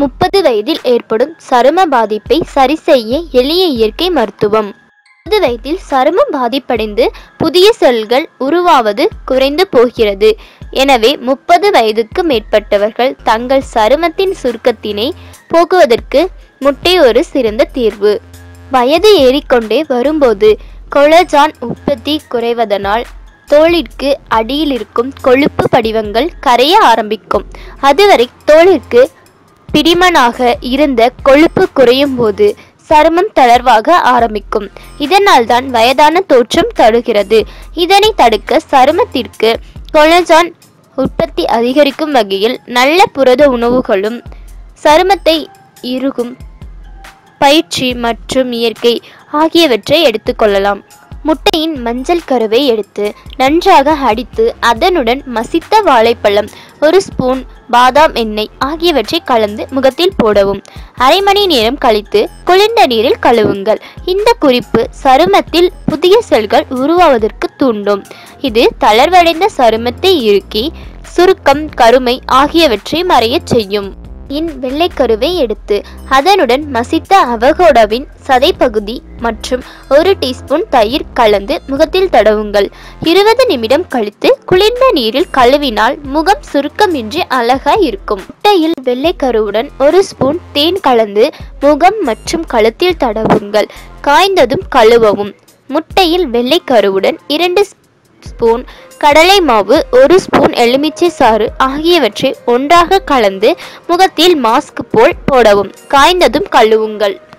முப்பது வயதில் ஏற்படும் சரும பாதிப்பை சரிசெய்ய எளிய இயற்கை மருத்துவம் முப்பது வயதில் சருமம் பாதிப்படைந்து புதிய செல்கள் உருவாவது குறைந்து போகிறது எனவே முப்பது வயதுக்கு மேற்பட்டவர்கள் தங்கள் சருமத்தின் சுருக்கத்தினை போக்குவதற்கு முட்டை ஒரு சிறந்த தீர்வு வயது ஏறிக்கொண்டே வரும்போது கொலஜான் உற்பத்தி குறைவதனால் தோலிற்கு அடியில் இருக்கும் கொழுப்பு படிவங்கள் கரைய ஆரம்பிக்கும் அதுவரை தோலிற்கு பிடிமனாக இருந்த கொழுப்பு குறையும் போது சருமம் தளர்வாக ஆரம்பிக்கும் இதனால் தான் வயதான தோற்றம் தருகிறது இதனை தடுக்க சருமத்திற்கு கொலஜான் உற்பத்தி அதிகரிக்கும் வகையில் நல்ல புரத உணவுகளும் சருமத்தை இறுகும் பயிற்சி மற்றும் இயற்கை ஆகியவற்றை எடுத்துக்கொள்ளலாம் முட்டையின் மஞ்சள் கருவை எடுத்து நன்றாக அடித்து அதனுடன் மசித்த வாழைப்பழம் ஒரு ஸ்பூன் பாதாம் எண்ணெய் ஆகியவற்றை கலந்து முகத்தில் போடவும் அரை மணி நேரம் கழித்து குளிர்ந்த நீரில் கழுவுங்கள் இந்த குறிப்பு சருமத்தில் புதிய செல்கள் உருவாவதற்கு தூண்டும் இது தளர்வடைந்த சருமத்தை இறுக்கி சுருக்கம் கருமை ஆகியவற்றை மறையச் செய்யும் இன் வெள்ளைக்கருவை எடுத்து அதனுடன் மசித்த அவகோடாவின் சதைப்பகுதி மற்றும் ஒரு டீஸ்பூன் தயிர் கலந்து முகத்தில் தடவுங்கள் இருபது நிமிடம் கழித்து குளிர்ந்த நீரில் கழுவினால் முகம் சுருக்கமின்றி அழகாய் இருக்கும் முட்டையில் வெள்ளைக்கருவுடன் ஒரு ஸ்பூன் தேன் கலந்து முகம் மற்றும் கழுத்தில் தடவுங்கள் காய்ந்ததும் கழுவவும் முட்டையில் வெள்ளைக்கருவுடன் இரண்டு ஸ்பூன் கடலை மாவு ஒரு ஸ்பூன் எலுமிச்சை சாறு ஆகியவற்றை ஒன்றாக கலந்து முகத்தில் மாஸ்க் போல் போடவும் காய்ந்ததும் கழுவுங்கள்